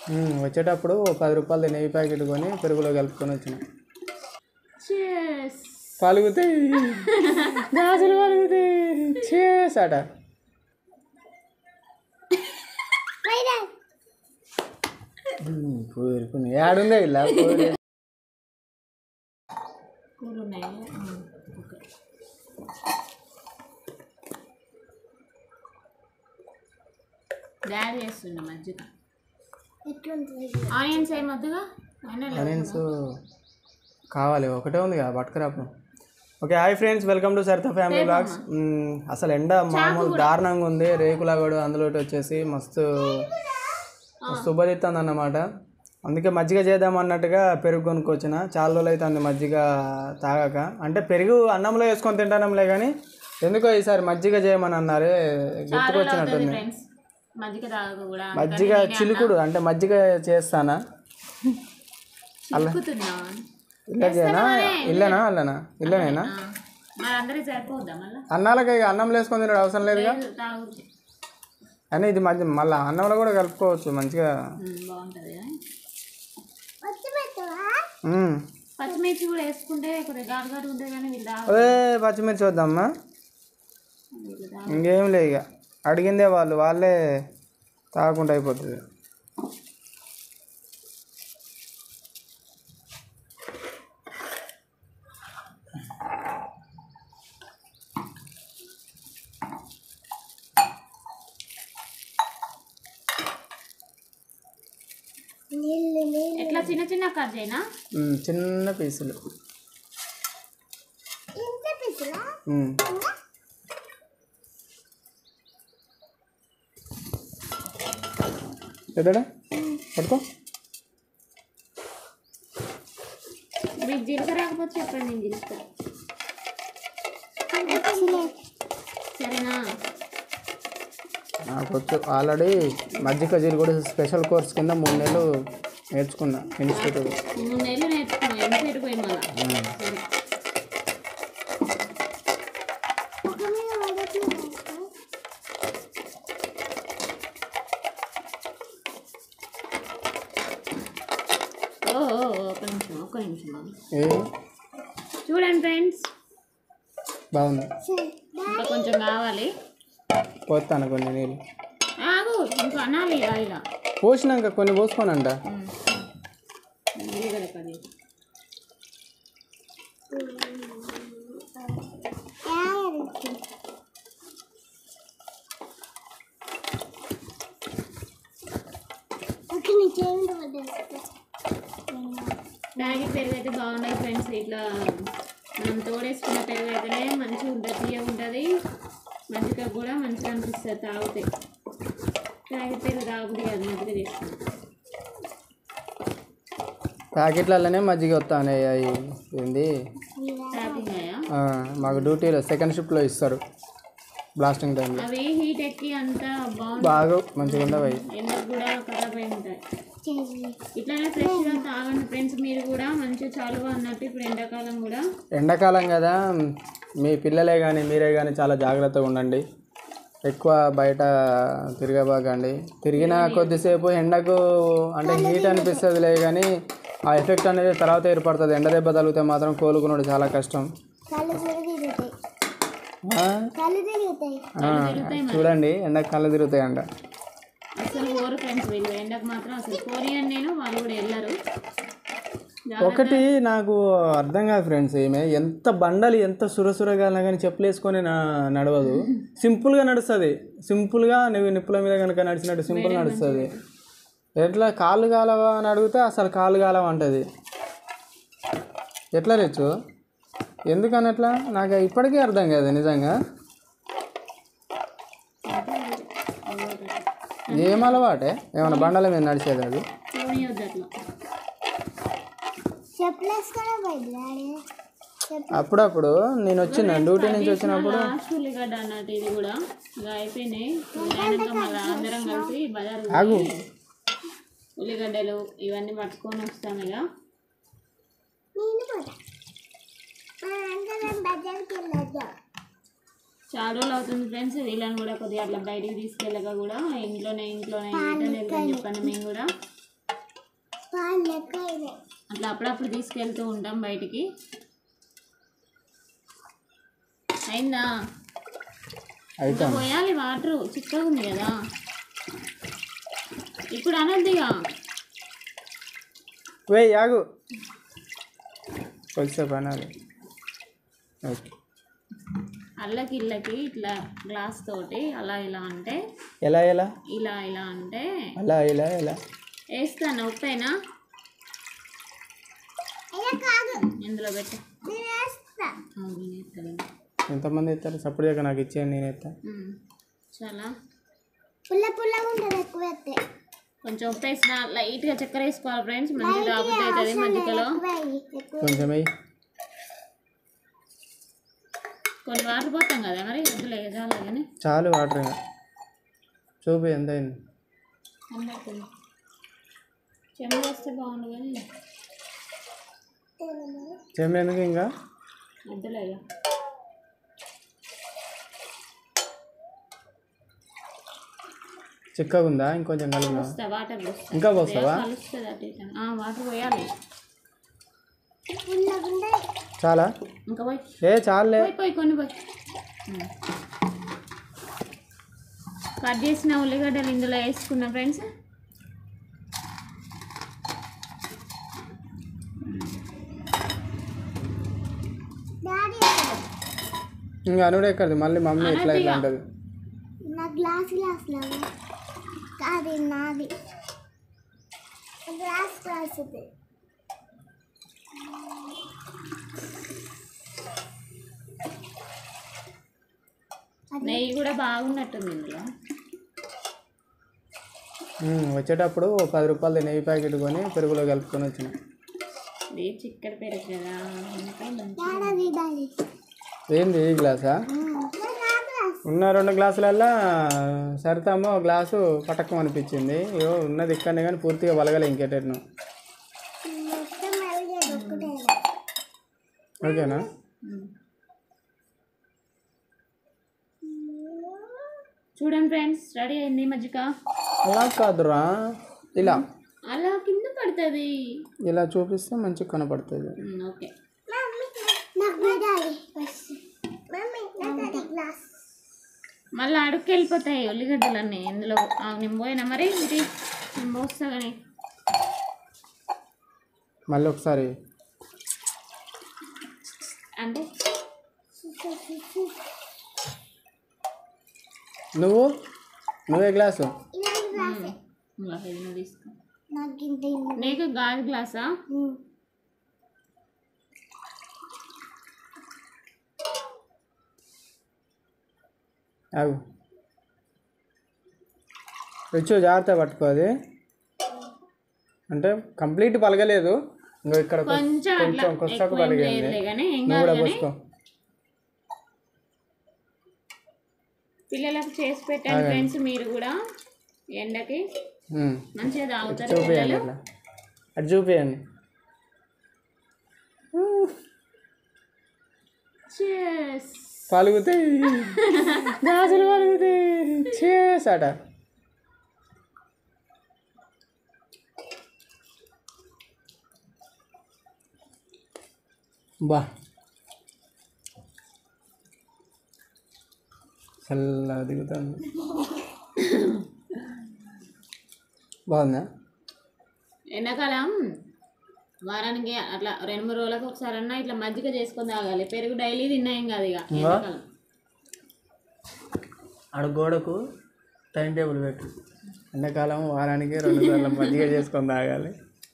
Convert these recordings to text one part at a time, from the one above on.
ఉమ్, వచ్చేటప్పుడు ఓ పది రూపాయలు నెయ్యి ప్యాకెట్ కొని పెరుగులో కలుపుకొని వచ్చిన Cheers. పలుగుతాయి గాజులు పలుగుతాయి చేసాట కోరుకుని ఏడుందే ఇలా కోరి కూల్ ఉన్నాయి ఉమ్, ఓకే డాడీ చేస్తున్నా మజ్జిగ ఆనియన్స్ ఏమొద్దుగా అయినా లేవు. ఆనియన్స్ కావాలి ఒకటే ఉంది కదా పట్టుకురాపు okay hi friends welcome to Saritha family blogs అసలు ఎండ మామూలు దారుణంగా ఉంది రేకులా కూడా అందులో వచ్చేసి మస్తు మస్తు ఉబ్బదిస్తుంది అన్నమాట అందుకే మజ్జిగ చేద్దాం అన్నట్టుగా పెరుగు కొనుక్కొచ్చిన చాలా రోజులు అవుతుంది మజ్జిగ తాగాక అంటే పెరుగు అన్నంలో వేసుకొని తింటానంలే కానీ ఎందుకో ఈసారి మజ్జిగ చేయమని అన్నారే గుర్తుకొచ్చినట్టుంది ఫ్రెండ్స్ మజ్జిగ తాగదు కూడా మజ్జిగ చిలుకుడు అంటే మజ్జిగ చేస్తానా చిక్కుతున్నా ఇలా చేయనా ఇల్లనా అల్లనా ఇల్లనేనా మరి అందరికి సరిపోద్దా మళ్ళీ అన్నాలకి ఇక అన్నం వేసుకొని తినడం అవసరం లేదుగా తాగుద్ది కానీ ఇది మధ్య మళ్ళీ అన్నంలో కూడా కలుపుకోవచ్చు మంచిగా ఉమ్, బాగుంటుంది కదా మ్మ్. పచ్చిమిర్చి కూడా వేసుకుంటే కొద్దిగా ఘాటు ఘాటు ఉంటుంది కానీ వీళ్ళు తాగరు. అదే పచ్చిమిర్చి వద్దమ్మా వీళ్ళు తాగరు. ఇంకేం లేదు ఇక అడిగిందే వాళ్ళు వాళ్ళే తాగకుండా అయిపోతుంది ఎట్లా చిన్న చిన్న కట్ చేయనా మ్మ్, చిన్న పీసులు మ్మ్. పెద్దడా పట్టుకో మీకు జీలకర్ర రాకపోతే చెప్పండి నేను జీలకర్ర సరేనా నాకు వచ్చు ఆల్రెడీ మజ్జిగ జీలు కూడా స్పెషల్ కోర్స్ కింద మూడు నెలలు నేర్చుకున్నా ఇన్స్టిట్యూట్ మూడు నెలలు నేర్చుకున్నాం ఎంత సరిపోయి మళ్ళా సరే ఓ ఓ, ఓ, ఒక్క నిమిషం ఒక్క నిమిషం బాబు ఏ చూడండి ఫ్రెండ్స్ బాగుంది ఇంకా కొంచెం కావాలి పోతాను కొన్ని నీళ్ళు ఆగు ఇంకా అనాలి ఇలా ఇలా పోసినాక కొన్ని పోసుకోనంట ఉల్లిగడ్డ కర్రీ ప్యాకెట్ పెరుగు అయితే బాగున్నాయి ఫ్రెండ్స్ ఇట్లా మనం తోడేసుకున్న పెరుగు అయితేనే మంచిగా ఉంటుంది తీయ ఉంటుంది మంచిగా కూడా మంచిగా అనిపిస్తుంది తాగితే ప్యాకెట్ పెరుగు తాగుతుంది అది మంచిగా చేసుకుంటాం ప్యాకెట్లలోనే మజ్జిగ వస్తానే అవి ఏంది ప్యాకింగ్ అయ్యా ఆ, మాకు డ్యూటీలో సెకండ్ షిఫ్ట్లో ఇస్తారు బ్లాస్టింగ్ టైంలో అవి హీట్ ఎక్కి అంతా బాగుంటుంది బాగా మంచిగా ఉండవు అవి ఎండకు కూడా ఖరాబ్ అయి ఉంటాయి ఇట్లానే ఫ్రెష్గా తాగండి ఫ్రెండ్స్ మీరు కూడా మంచిగా చాలుగా అన్నట్టు ఇప్పుడు ఎండాకాలం కూడా ఎండాకాలం కదా మీ పిల్లలే కానీ మీరే కానీ చాలా జాగ్రత్తగా ఉండండి ఎక్కువ బయట తిరగబాకండి తిరిగిన కొద్దిసేపు ఎండకు అంటే హీట్ అనిపిస్తుందిలే కానీ ఆ ఎఫెక్ట్ అనేది తర్వాత ఏర్పడుతుంది ఎండ దెబ్బ తగిలితే మాత్రం కోలుకున్నాడు చాలా కష్టం ఆ? ఆ, చూడండి ఎండకు కళ్ళు తిరుగుతాయంట అసలు పోరు ఫ్రెండ్స్ వీళ్ళు ఎండకు మాత్రం అసలు పోనీ అని నేను వాళ్ళు కూడా వెళ్ళరు ఒకటి నాకు అర్థం కాదు ఫ్రెండ్స్ ఈమె ఎంత బండలు ఎంత సురసురగా కానీ చెప్పులు వేసుకొని నా నడవదు సింపుల్గా నడుస్తుంది సింపుల్గా నువ్వు నిప్పుల మీద కనుక నడిచినట్టు సింపుల్ నడుస్తుంది ఎట్లా కాళ్ళు కాలవా అని అడిగితే అసలు కాళ్ళు కాలవ అంటది ఎట్లా రెచ్చు ఎందుకని అట్లా నాకు ఇప్పటికీ అర్థం కాదు నిజంగా ఏం అలవాటే ఏమైనా బండల మీద నడిచేది అది పోనీ వద్దు అట్లా అప్పుడప్పుడు నేను వచ్చిన డ్యూటీ నుంచి వచ్చినప్పుడు లాస్ట్ ఉల్లిగడ్డ అన్నట్టు ఇది కూడా ఇక అయిపోయినాయి అయినాక మళ్ళీ అందరం కలిసి బజార్ ఆగు ఉల్లిగడ్డలు ఇవన్నీ పట్టుకొని వస్తాం ఇక చాలా రోజులు అవుతుంది ఫ్రెండ్స్ వీళ్ళని కూడా కొద్దిగా అట్లా బయటికి తీసుకెళ్ళక కూడా ఇంట్లోనే ఇంట్లోనే ఏంటని వెళ్తాం చెప్పండి మేము కూడా అట్లా అప్పుడప్పుడు తీసుకెళ్తూ ఉంటాం బయటికి అయిందా ఇంకా అయితే పోయాలి వాటర్ చిక్కగా ఉంది కదా ఇప్పుడు అనద్దిగా వేయ్ ఆగు కొద్దిసేపు అనాలి ఓకే అల్లకి ఇళ్ళకి ఇట్లా గ్లాస్ తోటి అలా ఇలా అంటే ఎలా ఎలా ఇలా ఇలా అంటే అలా ఇలా ఎలా వేస్తాను ఉప్పేనా ఇందులో పెట్టు ఆ, నేను ఎత్తాను. ఎంతమంది ఎత్తారు సపోర్ట్ నాకు ఇచ్చేయండి నేను ఎత్తా ఉమ్. చాలా పుల్ల పుల్లగా ఉంటుంది ఎక్కువ ఎత్తే కొంచెం ఉప్పు వేసిన లైట్గా చక్కెర వేసుకోవాలి ఫ్రెండ్స్ మంచిగా రాబుద్ది అవుతుంది మధ్యలో కొంచెం వెయ్యి కొన్ని వాటర్ పోతాం కదా మరి వద్దులే చాలా కానీ చాలు వాటర్ ఇంకా చూపి ఎంత అయింది అందరికీ చెమ్మ వేస్తే బాగుండు కానీ చెమ్మ ఎందుకు ఇంకా వద్దులే ఇక. చిక్కగా ఉందా ఇంకొంచెం కలుపునా పోస్తా వాటర్ పోస్తా ఇంకా పోస్తావా కలుస్తుంది అటు ఇటు ఆ, వాటర్ పోయాలి చాలా ఇంకా పోయి ఏ చాలులే పోయి పోయి కొన్ని పోయి ఉమ్. కట్ చేసిన ఉల్లిగడ్డలు ఇందులో వేసుకున్నా ఫ్రెండ్స్ డాడీ ఇంకా అనుడు ఎక్కడిది మళ్ళీ మమ్మీ ఎట్లా ఇట్లా అంటది నా గ్లాస్ గ్లాస్ లాగా కాదు నాది గ్లాస్ గ్లాస్ ఇది నెయ్యి కూడా బాగున్నట్టుంది ఇందులో ఉమ్, వచ్చేటప్పుడు ఓ పది రూపాయలు నెయ్యి ప్యాకెట్ కొని పెరుగులో కలుపుకొని వచ్చిన ఇది చిక్కడి పెరుగు కదా అందుకే మంచి డాడీ డాడీ ఏంది ఈ గ్లాసా ఉన్న రెండు గ్లాసులల్లా సరితమ్మ ఒక గ్లాసు పటకం అనిపించింది ఇగో ఉన్నది ఇక్కడనే కానీ పూర్తిగా వలగలే ఇంకేటను మొత్తం మెలిగేది ఒక్కటే ఓకేనా ఉమ్. చూడండి ఫ్రెండ్స్ రెడీ అయింది మజ్జిగ అలా కాదురా ఇలా అలా కింద పడుతుంది ఇలా చూపిస్తే మంచిగా కనపడుతుంది ఉమ్, ఓకే నాకు డాడీ ఫస్ట్ మమ్మీ నాకు గ్లాస్ మళ్ళీ అడుక్కి వెళ్ళిపోతాయి ఉల్లిగడ్డలన్నీ ఇందులో ఆ, నేను పోయినా మరి ఇది నేను పోస్తా కానీ మళ్ళీ ఒకసారి అంటే నువ్వు నువ్వే గ్లాసు ఇలాంటి గ్లాస్ ఇంకా ఇది నువ్వు తీసుకో నాకు ఇంత ఇల్లు. నీకు గాజు గ్లాసా ఉమ్. ఆగు రిచు జాగ్రత్త పట్టుకో అది అంటే కంప్లీట్ పలగలేదు ఇంకో ఇక్కడ కొ- కొంచెం అట్లా కొంచెం కొసకు ఎక్కువ ఏం పలిగింది లేదులే కానీ ఏం నువ్వు కాదు కూడా కానీ పోసుకో పిల్లలకు చేసి పెట్టండి ఫ్రెండ్స్ మీరు కూడా ఎండకి ఉమ్. మంచిగా తాగుతారు చూపియండి పిల్లలు ఇట్లా అటు చూపియండి Cheers. పలుగుతాయి గాజులు పలుగుతాయి చేసాట బా చల్లగా దిగుతుంది బాగుందా ఎండాకాలం వారానికి అట్లా రెండు మూడు రోజులకు ఒకసారి అన్నా ఇట్లా మజ్జిగ చేసుకొని తాగాలి పెరుగు డైలీ తిన్నాం కాదు ఇక ఎండాకాలం ఆడ గోడకు టైం టేబుల్ పెట్టు ఎండాకాలం వారానికి రెండు సార్లు మజ్జిగ చేసుకొని తాగాలి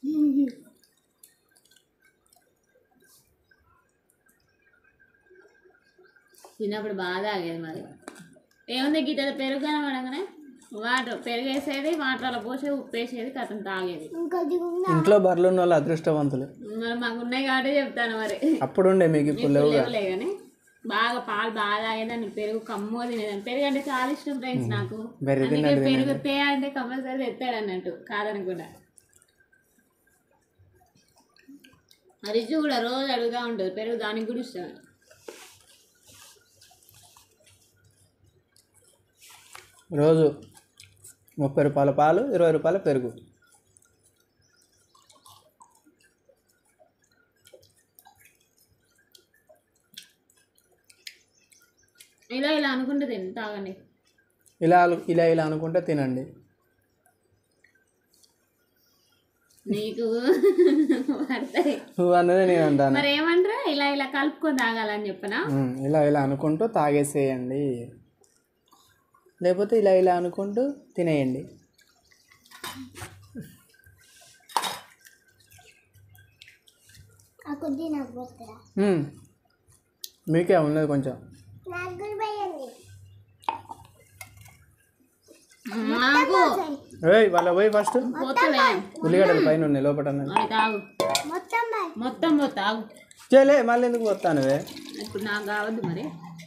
చిన్నప్పుడు బాగా తాగేది మరి ఏముంది గీత పెరుగు కనబడగానే వాటర్ పెరుగు వేసేది వాటర్ అలా పోసి ఉప్పు వేసేది కథం తాగేది ఇంకొద్ది ఉందా ఇంట్లో బర్రెలు ఉన్న వాళ్ళు అదృష్టవంతులు మరి మాకు ఉన్నాయి కాబట్టి చెప్తాను మరి అప్పుడుండే మీకు ఇప్పుడు లేవుగా లేవులే కానీ బాగా పాలు బాగా తాగేదాన్ని పెరుగు కమ్మ తినేదాన్ని పెరుగు అంటే చాలా ఇష్టం ఫ్రెండ్స్ నాకు బెర్రె అందుకే తిన్నట్టు పెరుగు తే అంటే కంపల్సరీ తెస్తాడు అన్నట్టు కాదనకుండా రిజు కూడా రోజు అడుగుతూ ఉంటుంది పెరుగు దానికి కూడా ఇష్టం రోజు ముప్పై రూపాయల పాలు ఇరవై రూపాయల పెరుగు ఇలా ఇలా అనుకుంటే తిని తాగండి ఇలా అలు- ఇలా ఇలా అనుకుంటే తినండి నీకు పడతాయి నువ్వు అన్నదే నేను అంటాను మరి ఏమంటారా ఇలా ఇలా కలుపుకొని తాగాలని చెప్పనా ఉమ్, ఇలా ఇలా అనుకుంటూ తాగేసేయండి లేకపోతే ఇలా ఇలా అనుకుంటూ తినేయండి ఆ కొద్ది నాకు పోతుందా ఉమ్, మీకే ఉన్నది కొంచెం నాకు కూడా పోయండి నాకు ఏయ్ వాళ్ళ పోయి ఫస్ట్ పోతలే ఉల్లిగడ్డలు పైన ఉన్నాయి లోపల ఉన్నాయి. అది తాగు మొత్తం బాయ్ మొత్తం పో తాగు చేయలే మళ్ళీ ఎందుకు పోతానువే ఇప్పుడు నాకు కావద్దు మరి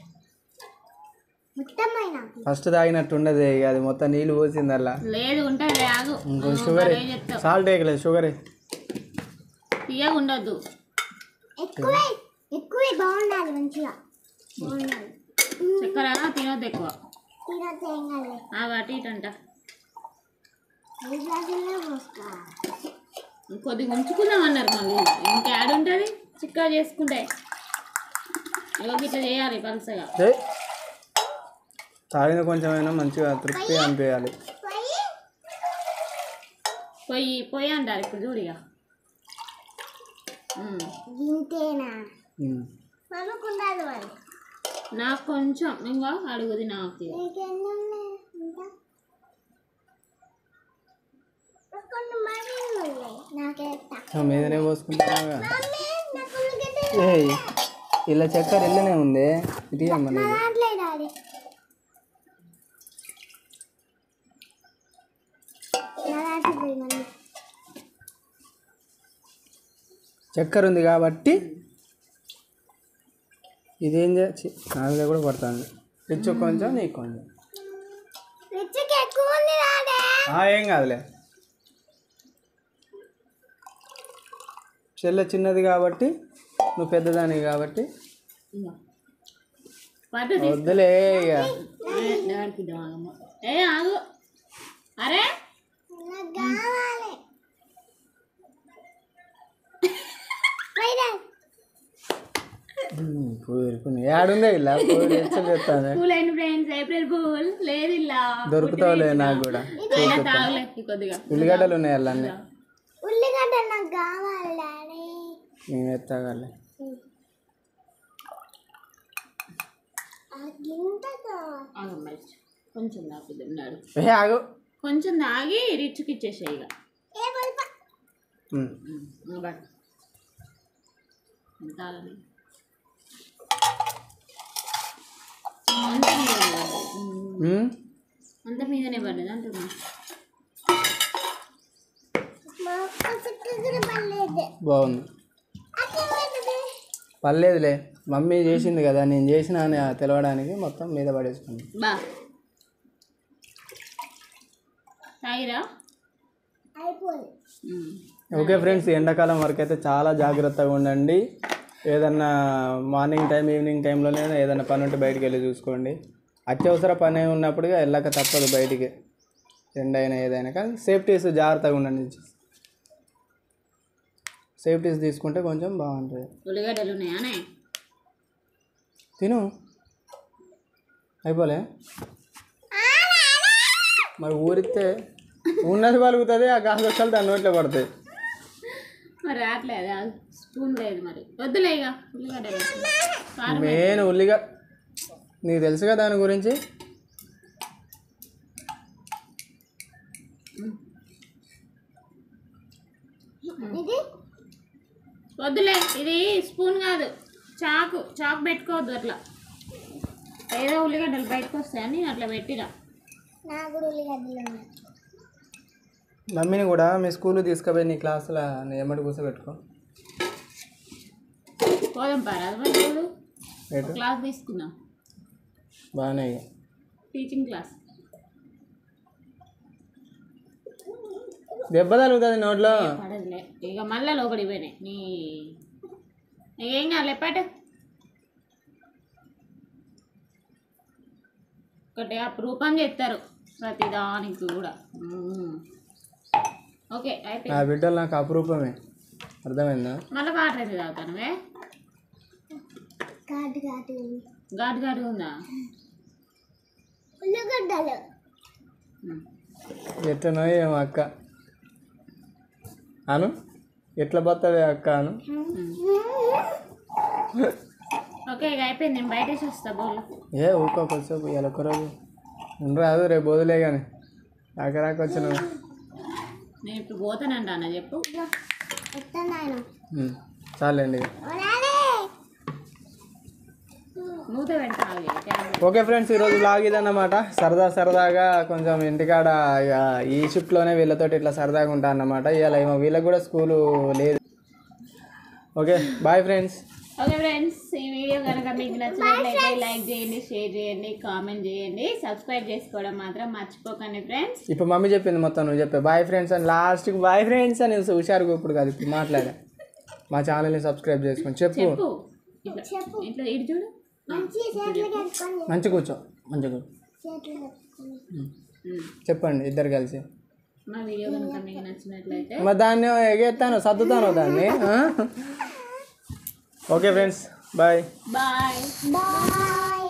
మొత్తం అయినా ఫస్ట్ తాగినట్టు ఉండదు ఇక అది మొత్తం నీళ్ళు పోసింది అలా లేదు ఉంటే ఆగు ఇంకొంచెం షుగర్ ఏం చెప్తావు సాల్ట్ వేయకలేదు షుగర్ తీయగా ఉండొద్దు ఎక్కువే ఎక్కువే బాగుండాలి మంచిగా బాగుండాలి చక్కెర తినొద్దు ఎక్కువ తినొద్దు ఏం కాదు ఆగు అటు ఇటు అంట ఈ గ్లాసుల్లో పోస్తా కొద్దిగా ఉంచుకుందాం అన్నారు మళ్ళీ ఇంకా యాడ్ ఉంటుంది చిక్కా చేసుకుంటే ఇగో ఇట్లా చేయాలి పలసగా ఏయ్ తాగిన కొంచెమైనా మంచిగా తృప్తి అనిపించాలి పోయి పొయ్యి పొయ్యి అంటారు ఇప్పుడు చూడిగా గింతేనా ఉమ్. అనుకున్నాను మరి నాకు కొంచెం ఇంకా అడుగుది నాకు ఇక. నీకెన్ని ఉన్నాయి ఇంకా కొన్ని మరీ ఉన్నాయి నాకే ఆ మీదనే పోసుకుంటున్నాగా మమ్మీ నాకు ఉల్లిగడ్డ ఏయ్ ఇలా చక్కెర ఇల్లనే ఉంది ఇది అమ్మ నా నీది. దాంట్లో డాడీ నా దాంట్లో పోయి మళ్ళీ చక్కెర ఉంది కాబట్టి ఇదేం చేసి నాలుగు కూడా పడుతుంది రిచ్ కొంచెం నీకు కొంచెం రిచ్కి ఎక్కువ ఉంది డాడీ ఆ, ఏం కాదులే చెల్లె చిన్నది కాబట్టి నువ్వు పెద్దదాని కాబట్టి ఇగో. పద్ధతి వద్దులే ఇక ఏ, డాడీకి ఇద్దామమ్మ. ఏ ఆగు అరే నాకు కావాలి పోయి డాడీ పూరుకుని ఏడుందే ఇలా పూరు ఎచ్చలు చెప్తాను fool and friends April fool లేదు ఇలా దొరుకుతావులే నాకు కూడా అయినా తాగలే ఈ కొద్దిగా ఉల్లిగడ్డలు ఉన్నాయి అలా అన్నీ ఉల్లిగడ్డ నాకు కావాలి డాడీ నేను ఎత్తాగాలి ఆ గింత కావాలి ఆగు మరి. కొంచెం తాగుద్దాం డాడీ ఏ ఆగు కొంచెం తాగి రిచ్కి ఇచ్చేసాయి ఇక ఏ బల్ప ఉమ్. ఇంకా బట్ తాగని అంత మీదనే పడ్డది ఉమ్. ఉమ్? అంత మీదనే పడ్డది అంటున్నా మా అక్క చుట్టూ పర్లేదు బాగుంది అక్కడ పెట్టదు పర్లేదులే మమ్మీ చేసింది కదా నేను చేసిన అని తెలవడానికి మొత్తం మీద పడేసుకుంది బా తాగిరా అయిపోయింది ఉమ్. ఓకే ఫ్రెండ్స్ ఎండాకాలం వరకు అయితే చాలా జాగ్రత్తగా ఉండండి ఏదన్నా మార్నింగ్ టైం ఈవినింగ్ టైంలోనే ఏదైనా పని ఉంటే బయటికి వెళ్ళి చూసుకోండి అత్యవసర పని ఉన్నప్పుడుగా వెళ్ళక తప్పదు బయటికి ఎండ అయినా ఏదైనా కానీ సేఫ్టీస్ జాగ్రత్తగా ఉండండి సేఫ్టీస్ తీసుకుంటే కొంచెం బాగుంటుంది ఉల్లిగడ్డలు ఉన్నాయానే తిను అయిపోలే మరి ఊరిస్తే ఉన్నది పలుకుతుంది ఆ గాలి వచ్చాలి దాని నోట్లో పడతాయి మరి రావట్లేదు ఆ స్పూన్ లేదు మరి వద్దులే ఇక ఉల్లిగడ్డలు కారం మెయిన్ ఉల్లిగా నీకు తెలుసుగా దాని గురించి ఇది వద్దులే ఇది స్పూన్ కాదు చాకు చాకు పెట్టుకోవద్దు అట్లా ఏదో ఉల్లిగడ్డలు బయటకు వస్తాయని అట్లా పెట్టిరా నాకు కూడా ఉల్లిగడ్డలు ఉన్నాయి మమ్మీని కూడా మీ స్కూల్ తీసుకుపోయి నీ క్లాసులో ఎమ్మటి కూర్చోబెట్టుకో పోదాం పారా అది మరి చూడు ఎటు క్లాస్ తీసుకుందాం బాగానే ఇక. టీచింగ్ క్లాస్ దెబ్బ తగులుతుంది నోట్లో పడదులే ఇక మళ్ళీ లోపలికి పోయినాయి నీ నీకేం కాదు పాట ఒకటి అప్రూపం చేస్తారు ప్రతిదానికి కూడా మ్మ్. ఓకే అయిపోయింది నా బిడ్డలు నాకు అపురూపమే అర్థమైందా మళ్ళీ వాటర్ అయితే తాగుతానువే కాటు కాటు ఘాటు ఘాటుగా ఉందా ఉల్లిగడ్డలు ఉమ్. ఎట్లనో ఏమో అక్క అను ఎట్లా పోతుంది అక్క అను ఓకే ఇక అయిపోయింది నేను బయటేసి వస్తా బౌల్ ఏ ఊకో కొంచెం ఇలా ఒకరోజు ఉండరాదు రేపు వదిలే కానీ రాక వచ్చిన నేను ఇప్పుడు పోతానంట అన్న చెప్పు ఎత్తన్నాను చాలండి ఇక. మూత పెడతా ఆగు ఇక క్యారెట్. ఓకే ఫ్రెండ్స్ ఈరోజు బ్లాగ్ ఇదన్నమాట సరదా సరదాగా కొంచెం ఇంటికాడ ఇక ఈ షిఫ్ట్లోనే వీళ్ళతోటి ఇట్లా సరదాగా ఉంటా అన్నమాట ఇవాళ ఏమో వీళ్ళకి కూడా స్కూలు లేదు okay bye friends okay friends ఈ వీడియో కనుక మీకు నచ్చినట్లయితే లైక్ చేయండి షేర్ చేయండి కామెంట్ చేయండి సబ్స్క్రైబ్ చేసుకోవడం మాత్రం మర్చిపోకండి ఫ్రెండ్స్ ఇప్పుడు మమ్మీ చెప్పింది మొత్తం నువ్వు చెప్పే బాయ్ ఫ్రెండ్స్ అని లాస్ట్కి బాయ్ ఫ్రెండ్స్ అని హుషారుగా ఇప్పుడు కాదు ఇప్పుడు మాట్లాడా మా ఛానల్ని సబ్స్క్రైబ్ చేసుకోండి చెప్పు చెప్పు ఇట్లా ఇట్లా ఇటు చూడు మంచి చేతులు కట్టుకొని మంచి కూర్చో మంచి కూర్చో చేతులు కట్టుకొని ఉమ్. చెప్పండి ఇద్దరు కలిసి మా వీడియో కనుక మీకు నచ్చినట్లయితే మరి దాన్ని ఎగేస్తాను సర్దుతాను దాన్ని ఆ? Okay friends bye bye bye